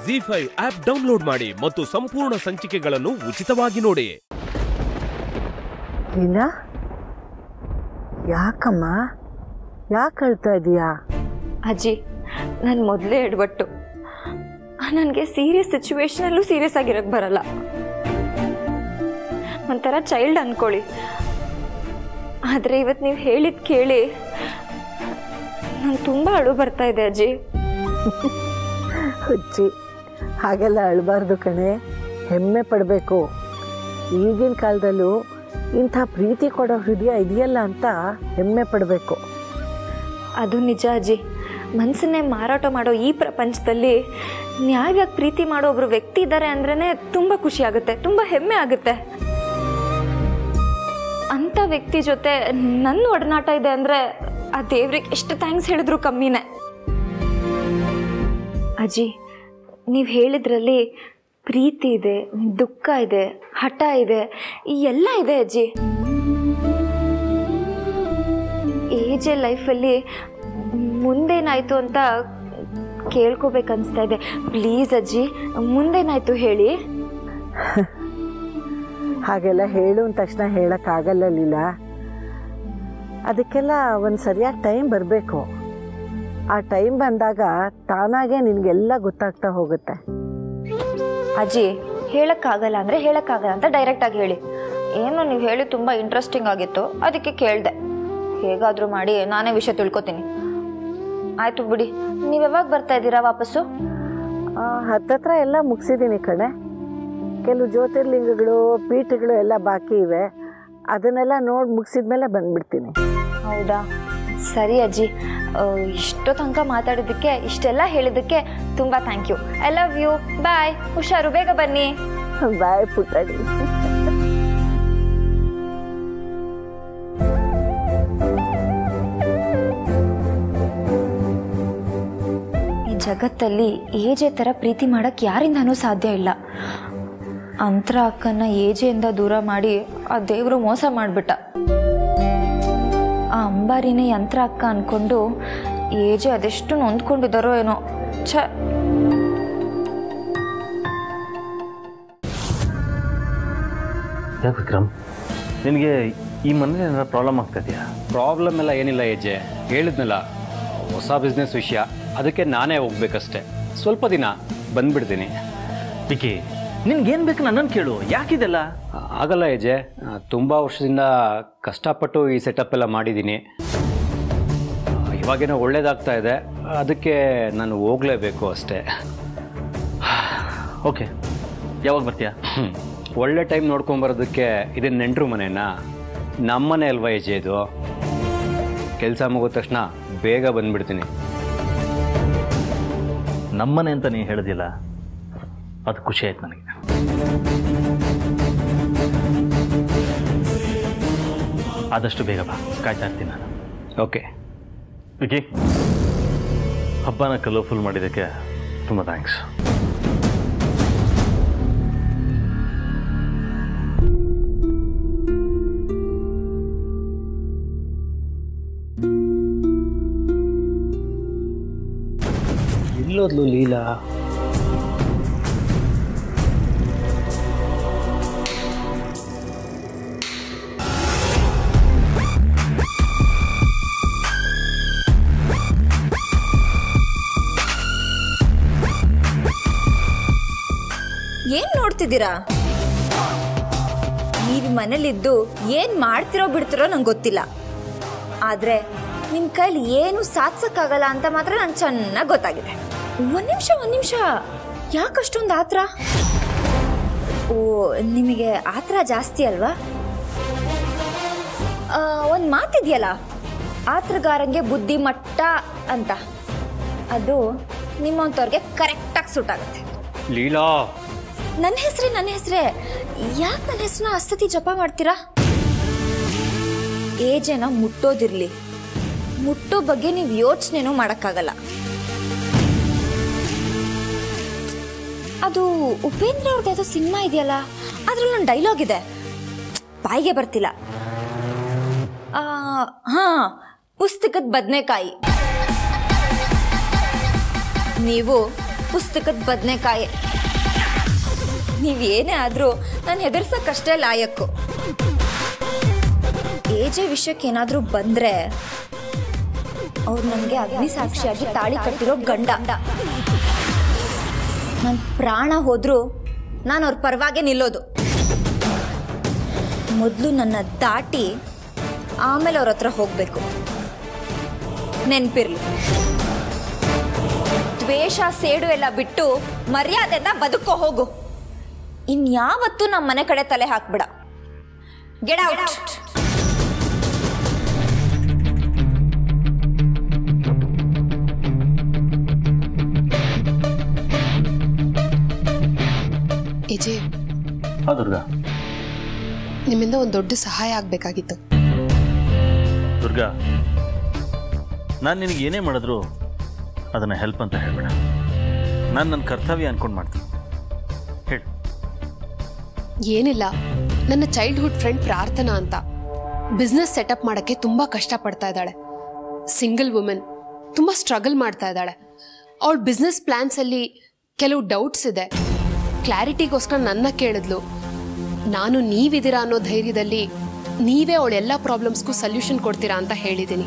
G five app download ಮಾಡಿ ಮತ್ತು ಸಂಪೂರ್ಣ ಸಂಚಿಕೆಗಳನ್ನು ಉಚಿತವಾಗಿ ನೋಡಿ ಲೀಲಾ ಯಾಕಮ್ಮ ಯಾಕೆ ಅಳ್ತಾ ಇದೀಯಾ ಅಜ್ಜಿ ನಾನು ಮೊದಲೇ ಎಡವಟ್ಟು ನನಗೆ ಸೀರಿಯಸ್ ಸಿಚುವೇಶನಲ್ಲೂ ಸೀರಿಯಸ್ ಆಗಿರೋಕ್ಕೆ ಬರಲ್ಲ ಒಂಥರ ಚೈಲ್ಡ್ ಅನ್ಕೊಳ್ಳಿ ಆದರೆ ಇವತ್ತು ನೀವು ಹೇಳಿದ ಕೇಳಿ ನಂಗೆ ತುಂಬ ಅಳು ಬರ್ತಾ ಇದೆ ಅಜ್ಜಿ ಹುಚ್ಚಿ ಹಾಗೆಲ್ಲ ಅಳಬಾರ್ದು ಕಣೆ ಹೆಮ್ಮೆ ಪಡಬೇಕು ಈಗಿನ ಕಾಲದಲ್ಲೂ ಇಂಥ ಪ್ರೀತಿ ಕೊಡೋ ಹೃದಯ ಇದೆಯಲ್ಲ ಅಂತ ಹೆಮ್ಮೆ ಪಡಬೇಕು ಅದು ನಿಜ ಅಜ್ಜಿ ಮನಸ್ಸನ್ನೇ ಮಾರಾಟ ಮಾಡೋ ಈ ಪ್ರಪಂಚದಲ್ಲಿ ನ್ಯಾಯವಾಗಿ ಪ್ರೀತಿ ಮಾಡೋ ಒಬ್ರು ವ್ಯಕ್ತಿ ಇದ್ದಾರೆ ಅಂದ್ರೇ ತುಂಬ ಖುಷಿ ಆಗುತ್ತೆ ತುಂಬ ಹೆಮ್ಮೆ ಆಗುತ್ತೆ ಅಂಥ ವ್ಯಕ್ತಿ ಜೊತೆ ನನ್ನ ಒಡನಾಟ ಇದೆ ಅಂದರೆ ಆ ದೇವ್ರಿಗೆ ಎಷ್ಟು ಥ್ಯಾಂಕ್ಸ್ ಹೇಳಿದ್ರು ಕಮ್ಮಿನೇ ಅಜ್ಜಿ ನೀವು ಹೇಳಿದ್ರಲ್ಲಿ ಪ್ರೀತಿ ಇದೆ ದುಃಖ ಇದೆ ಹಠ ಇದೆ ಈ ಎಲ್ಲ ಇದೆ ಅಜ್ಜಿ ಏಜೆ ಲೈಫಲ್ಲಿ ಮುಂದೇನಾಯ್ತು ಅಂತ ಕೇಳ್ಕೊಬೇಕನ್ಸ್ತಾ ಇದೆ ಪ್ಲೀಸ್ ಅಜ್ಜಿ ಮುಂದೇನಾಯ್ತು ಹೇಳಿ ಹಾಗೆಲ್ಲ ಹೇಳು ಅಂದ ತಕ್ಷಣ ಹೇಳೋಕ್ಕಾಗಲ್ಲ ಲೀಲಾ ಅದಕ್ಕೆಲ್ಲ ಒಂದು ಸರಿಯಾದ ಟೈಮ್ ಬರಬೇಕು ಆ ಟೈಮ್ ಬಂದಾಗ ತಾನಾಗೆ ನಿನಗೆಲ್ಲ ಗೊತ್ತಾಗ್ತಾ ಹೋಗುತ್ತೆ ಅಜ್ಜಿ ಹೇಳಕ್ಕಾಗಲ್ಲ ಅಂದ್ರೆ ಹೇಳಕ್ಕಾಗಲ್ಲ ಅಂತ ಡೈರೆಕ್ಟ್ ಆಗಿ ಹೇಳಿ ಏನು ನೀವು ಹೇಳಿ ತುಂಬಾ ಇಂಟ್ರೆಸ್ಟಿಂಗ್ ಆಗಿತ್ತು ಅದಕ್ಕೆ ಕೇಳಿದೆ ಹೇಗಾದ್ರೂ ಮಾಡಿ ನಾನೇ ವಿಷಯ ತಿಳ್ಕೊತೀನಿ ಆಯ್ತು ಬಿಡಿ ನೀವು ಯಾವಾಗ ಬರ್ತಾ ಇದ್ದೀರಾ ವಾಪಸ್ಸು ಆ, ಹತ್ತತ್ರ ಎಲ್ಲ ಮುಗಿಸಿದ್ದೀನಿ ಕಣೆ ಕೆಲವು ಜ್ಯೋತಿರ್ಲಿಂಗಗಳು ಪೀಠಗಳು ಎಲ್ಲ ಬಾಕಿ ಇವೆ ಅದನ್ನೆಲ್ಲ ನೋಡಿ ಮುಗಿಸಿದ್ಮೇಲೆ ಬಂದ್ಬಿಡ್ತೀನಿ ಹೌದಾ ಸರಿ ಅಜ್ಜಿ ಆ, ಇಷ್ಟೋ ತನಕ ಮಾತಾಡಿದ್ದಕ್ಕೆ ಇಷ್ಟೆಲ್ಲ ಹೇಳಿದ್ದಕ್ಕೆ ತುಂಬಾ thank you I love you bye ಹುಷಾರು ಬೇಗ ಬನ್ನಿ ಬಾಯ್ ಪುಟ್ಟಡಿ ಈ ಜಗತ್ತಲ್ಲಿ ಏಜೆ ಥರ ಪ್ರೀತಿ ಮಾಡಕ್ಕೆ ಯಾರಿಂದನೂ ಸಾಧ್ಯ ಇಲ್ಲ ಅಂತರ ಅಕ್ಕನ ಏಜೆಯಿಂದ ದೂರ ಮಾಡಿ ಆ ದೇವರು ಮೋಸ ಮಾಡಿಬಿಟ್ಟ ಆ ಅಂಬಾರಿನೇ ಯಂತ್ರ ಅಕ್ಕ ಅನ್ಕೊಂಡು ಏಜೆ ಅದೆಷ್ಟು ನೊಂದ್ಕೊಂಡಿದ್ದಾರೋ ಏನೋ ಛ ಯಾಕೆ ವಿಕ್ರಮ್ ನಿನಗೆ ಈ ಮನೇಲಿ ಏನಾದ್ರು ಪ್ರಾಬ್ಲಮ್ ಆಗ್ತಾ ಇದೆಯಾ ಪ್ರಾಬ್ಲಮ್ ಎಲ್ಲ ಏನಿಲ್ಲ ಹೆಜ್ಜೆ ಹೇಳಿದ್ನಲ್ಲ ಹೊಸ ಬಿಸ್ನೆಸ್ ವಿಷಯ ಅದಕ್ಕೆ ನಾನೇ ಹೋಗ್ಬೇಕಷ್ಟೆ ಸ್ವಲ್ಪ ದಿನ ಬಂದ್ಬಿಡ್ತೀನಿ ವಿಕಿ ನಿನ್ಗೇನು ಬೇಕು ನನ್ನನ್ನು ಕೇಳು ಯಾಕಿದೆಲ್ಲ ಆಗಲ್ಲ ಹೆಜ್ಜೆ ತುಂಬ ವರ್ಷದಿಂದ ಕಷ್ಟಪಟ್ಟು ಈ ಸೆಟಪ್ ಎಲ್ಲ ಮಾಡಿದ್ದೀನಿ ಇವಾಗೇನೋ ಒಳ್ಳೇದಾಗ್ತಾ ಇದೆ ಅದಕ್ಕೆ ನಾನು ಹೋಗಲೇಬೇಕು ಅಷ್ಟೇ ಓಕೆ ಯಾವಾಗ ಬರ್ತೀಯಾ ಹ್ಮ್. ಒಳ್ಳೆ ಟೈಮ್ ನೋಡ್ಕೊಂಬರೋದಕ್ಕೆ ಇದನ್ನ ನೆಂಟ್ರು ಮನೆನಾ ನಮ್ಮನೆ ಅಲ್ವಾ ಹೆಜ್ಜೆ ಇದು ಕೆಲಸ ಮುಗಿದ ತಕ್ಷಣ ಬೇಗ ಬಂದ್ಬಿಡ್ತೀನಿ ನಮ್ಮನೆ ಅಂತ ನೀ ಹೇಳಿದಿಲ್ಲ ಅದು ಖುಷಿ ಆಯ್ತು ನನಗೆ ಆದಷ್ಟು ಬೇಗ ಬಾ ಕಾಯ್ತಾ ಇರ್ತೀನಿ ನಾನು ಓಕೆ ವಿಕಿ ಹಬ್ಬನ ಕಲರ್ಫುಲ್ ಮಾಡಿದ್ದಕ್ಕೆ ತುಂಬ ಥ್ಯಾಂಕ್ಸ್ ಎಲ್ಲೋದ್ಲು ಲೀಲಾ ಏನ್ ನೋಡ್ತಿದ್ದೀರಾ ನೀವು ಮನೇಲಿದ್ದು ಏನ್ ಮಾಡ್ತಿರೋ ಬಿಡ್ತಿರೋ ನಂಗೆ ಗೊತ್ತಿಲ್ಲ ಆದ್ರೆ ನಿಮ್ ಕೈಲಿ ಏನು ಸಾಧಿಸಕ್ಕಾಗಲ್ಲ ಅಂತ ಮಾತ್ರ ನಂಗೆ ಚೆನ್ನಾಗಿ ಗೊತ್ತಾಗಿದೆ ಒಂದ್ ನಿಮಿಷ ಒಂದ್ ನಿಮಿಷ ಯಾಕಷ್ಟೊಂದು ಆತ್ರ ಓ ನಿಮಗೆ ಆತ್ರ ಜಾಸ್ತಿ ಅಲ್ವಾ ಆ, ಒಂದ್ ಮಾತಿದೆಯಲ್ಲ ಆತ್ರಗಾರಂಗೆ ಬುದ್ಧಿ ಮಟ್ಟ ಅಂತ ಅದು ನಿಮ್ಮಂಥವ್ರಿಗೆ ಕರೆಕ್ಟಾಗಿ ಸೂಟ್ ಆಗುತ್ತೆ ಲೀಲಾ ನನ್ನ ಹೆಸರೇ ನನ್ನ ಹೆಸರೇ ಯಾಕೆ ನನ್ನ ಹೆಸರನ್ನ ಅಸ್ತತಿ ಜಪ ಮಾಡ್ತೀರಾ ಏಜೇನ ಮುಟ್ಟೋದಿರ್ಲಿ ಮುಟ್ಟೋ ಬಗ್ಗೆ ನೀವು ಯೋಚನೆನೂ ಮಾಡೋಕ್ಕಾಗಲ್ಲ ಅದು ಉಪೇಂದ್ರ ಅವ್ರದ್ದು ಯಾವುದೋ ಸಿನಿಮಾ ಇದೆಯಲ್ಲ ಅದ್ರಲ್ಲಿ ಒಂದು ಡೈಲಾಗ್ ಇದೆ ಬಾಯಿಗೆ ಬರ್ತಿಲ್ಲ ಆ, ಹಾ ಪುಸ್ತಕದ ಬದನೆಕಾಯಿ ನೀವು ಪುಸ್ತಕದ ಬದನೆಕಾಯಿ ನೀವೇನೇ ಆದರೂ ನಾನು ಹೆದರ್ಸಕ್ಕಷ್ಟೇ ಲಾಯಕ್ಕು ಏಜೆ ವಿಷಯಕ್ಕೆ ಏನಾದರೂ ಬಂದರೆ ಅವ್ರು ನನಗೆ ಅಗ್ನಿ ಸಾಕ್ಷಿಯಾಗಿ ತಾಳಿ ಕಟ್ಟಿರೋ ಗಂಡ ನನ್ನ ಪ್ರಾಣ ಹೋದರೂ ನಾನು ಅವ್ರ ಪರವಾಗೆ ನಿಲ್ಲೋದು ಮೊದಲು ನನ್ನ ದಾಟಿ ಆಮೇಲೆ ಅವ್ರ ಹತ್ರ ಹೋಗಬೇಕು ನೆನ್ಪಿರ್ಲಿ ದ್ವೇಷ ಸೇಡು ಎಲ್ಲ ಬಿಟ್ಟು ಮರ್ಯಾದೆಯಿಂದ ಬದುಕೋ ಹೋಗು ಇನ್ಯಾವತ್ತೂ ನಮ್ಮ ಮನೆ ಕಡೆ ತಲೆ ಹಾಕ್ಬಿಡ ಗೆಟ್ ಔಟ್ ಎಜೆ ಹಾ ದುರ್ಗಾ ನಿಮ್ಮಿಂದ ಒಂದು ದೊಡ್ಡ ಸಹಾಯ ಆಗಬೇಕಾಗಿತ್ತು ದುರ್ಗಾ ನಾನು ನಿನಗೆ ಏನೇ ಮಾಡಿದ್ರು ಅದನ್ನು ಹೆಲ್ಪ್ ಅಂತ ಹೇಳ್ಬೇಡ ನಾನು ನನ್ನ ಕರ್ತವ್ಯ ಅನ್ಕೊಂಡು ಮಾಡ್ತೀನಿ ಹೇಳು ಏನಿಲ್ಲ ನನ್ನ ಚೈಲ್ಡ್ಹುಡ್ ಫ್ರೆಂಡ್ ಪ್ರಾರ್ಥನಾ ಅಂತ ಬಿಸ್ನೆಸ್ ಸೆಟಪ್ ಮಾಡೋಕ್ಕೆ ತುಂಬ ಕಷ್ಟಪಡ್ತಾ ಇದ್ದಾಳೆ ಸಿಂಗಲ್ ವುಮೆನ್ ತುಂಬ ಸ್ಟ್ರಗಲ್ ಮಾಡ್ತಾ ಇದ್ದಾಳೆ ಅವಳ ಬಿಸ್ನೆಸ್ ಪ್ಲ್ಯಾನ್ಸಲ್ಲಿ ಕೆಲವು ಡೌಟ್ಸ್ ಇದೆ ಕ್ಲಾರಿಟಿಗೋಸ್ಕರ ನನ್ನ ಕೇಳಿದ್ಲು ನಾನು ನೀವಿದ್ದೀರಾ ಅನ್ನೋ ಧೈರ್ಯದಲ್ಲಿ ನೀವೇ ಅವಳ ಎಲ್ಲ ಪ್ರಾಬ್ಲಮ್ಸ್ಗೂ ಸೊಲ್ಯೂಷನ್ ಕೊಡ್ತೀರಾ ಅಂತ ಹೇಳಿದ್ದೀನಿ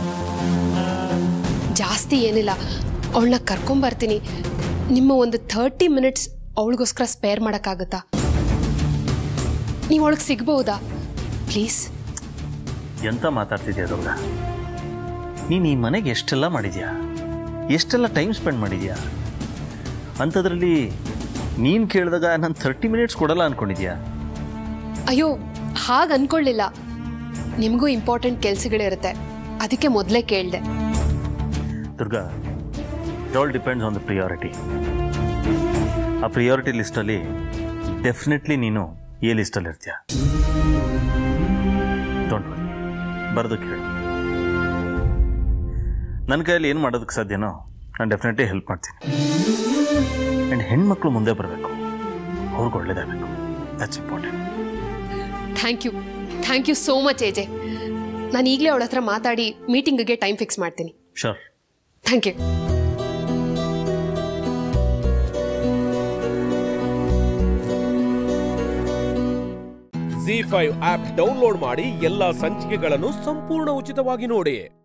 ಜಾಸ್ತಿ ಏನಿಲ್ಲ ಅವಳನ್ನ ಕರ್ಕೊಂಬರ್ತೀನಿ ನಿಮ್ಮ ಒಂದು ಥರ್ಟಿ ಮಿನಿಟ್ಸ್ ಅವಳಿಗೋಸ್ಕರ ಸ್ಪೇರ್ ಮಾಡೋಕ್ಕಾಗುತ್ತಾ ನೀವು ಅವಳಿಗೆ ಸಿಗ್ಬಹುದಾ ಪ್ಲೀಸ್ ಎಂತ ಮಾತಾಡ್ತಿದ್ಯಾ ದುರ್ಗಾ ನೀನು ಈ ಮನೆಗೆ ಎಷ್ಟೆಲ್ಲ ಮಾಡಿದ್ಯಾ ಎಷ್ಟೆಲ್ಲ ಟೈಮ್ ಸ್ಪೆಂಡ್ ಮಾಡಿದ್ಯಾ ಅಂಥದ್ರಲ್ಲಿ ನೀನು ಕೇಳಿದಾಗ ನಾನು ಥರ್ಟಿ ಮಿನಿಟ್ಸ್ ಕೊಡಲ್ಲ ಅಂದ್ಕೊಂಡಿದ್ಯಾ ಅಯ್ಯೋ ಹಾಗೆ ಅನ್ಕೊಳ್ಳಿಲ್ಲ ನಿಮಗೂ ಇಂಪಾರ್ಟೆಂಟ್ ಕೆಲಸಗಳಿರುತ್ತೆ ಅದಕ್ಕೆ ಮೊದಲೇ ಕೇಳಿದೆ Durga it all depends on the priority ಆ ಪ್ರಿಯಾರಿಟಿ ಲಿಸ್ಟಲ್ಲಿ ಡೆಫಿನೆಟ್ಲಿ ನೀನು ಎ ಲಿಸ್ಟಲ್ಲಿ ಇರ್ತೀಯ ಡೋಂಟ್ ವರಿ ಬರೋದಕ್ಕೆ ಹೇಳು ನನ್ನ ಕೈಯಲ್ಲಿ ಏನು ಮಾಡೋದಕ್ಕೆ ಸಾಧ್ಯನೋ ನಾನು ಡೆಫಿನೆಟ್ಲಿ ಹೆಲ್ಪ್ ಮಾಡ್ತೀನಿ ಆ್ಯಂಡ್ ಹೆಣ್ಮಕ್ಳು ಮುಂದೆ ಬರಬೇಕು ಅವ್ರಿಗೆ ಒಳ್ಳೇದಾಗಬೇಕು that's important thank you thank you so much AJ ನಾನು ಈಗಲೇ ಅವಳ ಹತ್ರ ಮಾತಾಡಿ ಮೀಟಿಂಗ್ಗೆ ಟೈಮ್ ಫಿಕ್ಸ್ ಮಾಡ್ತೀನಿ sure thank you Zee five app download ಮಾಡಿ ಎಲ್ಲಾ ಸಂಚಿಕೆಗಳನ್ನು ಸಂಪೂರ್ಣ ಉಚಿತವಾಗಿ ನೋಡಿ